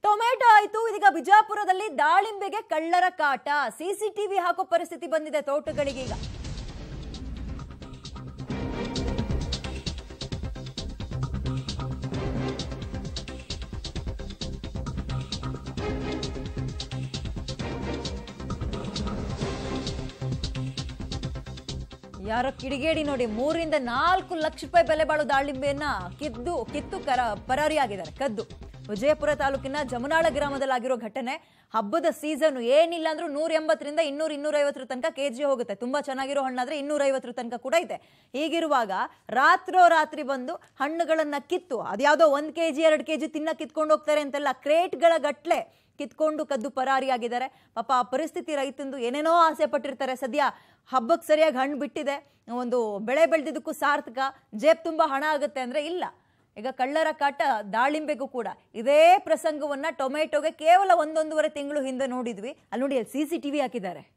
tomato ಆಯ್ತು ಇದೀಗ ಬಿಜಾಪುರದಲ್ಲಿ ದಾಳಿಂಬೆಗೆ ಕಳ್ಳರ ಕಾಟ ಸಿಸಿಟಿವಿ ಹಾಕೋ ಪರಿಸ್ಥಿತಿ ಬಂದಿದೆ ತೋಟಗಳಿಗೀಗ ಯಾರೋ ಕಿಡಿಗೇಡಿ ನೋಡಿ ಮೂರಿಂದ ನಾಲ್ಕು ಲಕ್ಷ ರೂಪಾಯಿ ಬೆಲೆ ಬಾಳೋ ದಾಳಿಂಬೆಯನ್ನ ಕಿದ್ದು ಕಿತ್ತು ಕರ ಪರಾರಿಯಾಗಿದ್ದಾರೆ ಕದ್ದು ವಿಜಯಪುರ ತಾಲೂಕಿನ ಜಮುನಾಳ ಗ್ರಾಮದಲ್ಲಿ ಆಗಿರೋ ಘಟನೆ ಹಬ್ಬದ ಸೀಸನ್ ಏನಿಲ್ಲ ಅಂದ್ರೂ ನೂರ ಎಂಬತ್ತರಿಂದ ಇನ್ನೂರ ಇನ್ನೂರೈವತ್ತರ ತನಕ ಕೆಜಿ ಹೋಗುತ್ತೆ ತುಂಬಾ ಚೆನ್ನಾಗಿರೋ ಹಣ್ಣಾದ್ರೆ ಇನ್ನೂರೈವತ್ತರ ತನಕ ಕೂಡ ಇದೆ ಹೀಗಿರುವಾಗ ರಾತ್ರೋ ರಾತ್ರಿ ಬಂದು ಹಣ್ಣುಗಳನ್ನ ಕಿತ್ತು ಅದ್ಯಾವುದೋ ಒಂದ್ ಕೆಜಿ ಎರಡು ಕೆಜಿ ತಿನ್ನ ಕಿತ್ಕೊಂಡು ಹೋಗ್ತಾರೆ ಅಂತೆಲ್ಲ ಕ್ರೇಟ್ಗಳ ಗಟ್ಲೆ ಕಿತ್ಕೊಂಡು ಕದ್ದು ಪರಾರಿಯಾಗಿದ್ದಾರೆ ಪಾಪ ಆ ಪರಿಸ್ಥಿತಿ ರೈತಂದು ಏನೇನೋ ಆಸೆ ಪಟ್ಟಿರ್ತಾರೆ ಸದ್ಯ ಹಬ್ಬಕ್ಕೆ ಸರಿಯಾಗಿ ಹಣ್ಣು ಬಿಟ್ಟಿದೆ ಒಂದು ಬೆಳೆ ಬೆಳೆದಿದ್ದಕ್ಕೂ ಸಾರ್ಥಕ ಜೇಬ್ ತುಂಬ ಹಣ ಆಗುತ್ತೆ ಅಂದ್ರೆ ಇಲ್ಲ ಈಗ ಕಳ್ಳರ ಕಾಟ ದಾಳಿಂಬೆಗೂ ಕೂಡ ಇದೇ ಪ್ರಸಂಗವನ್ನ ಟೊಮೆಟೊಗೆ ಕೇವಲ ಒಂದೊಂದೂವರೆ ತಿಂಗಳು ಹಿಂದೆ ನೋಡಿದ್ವಿ ಅಲ್ಲಿ ನೋಡಿ ಅಲ್ಲಿ ಸಿ ಸಿ ಟಿವಿ ಹಾಕಿದ್ದಾರೆ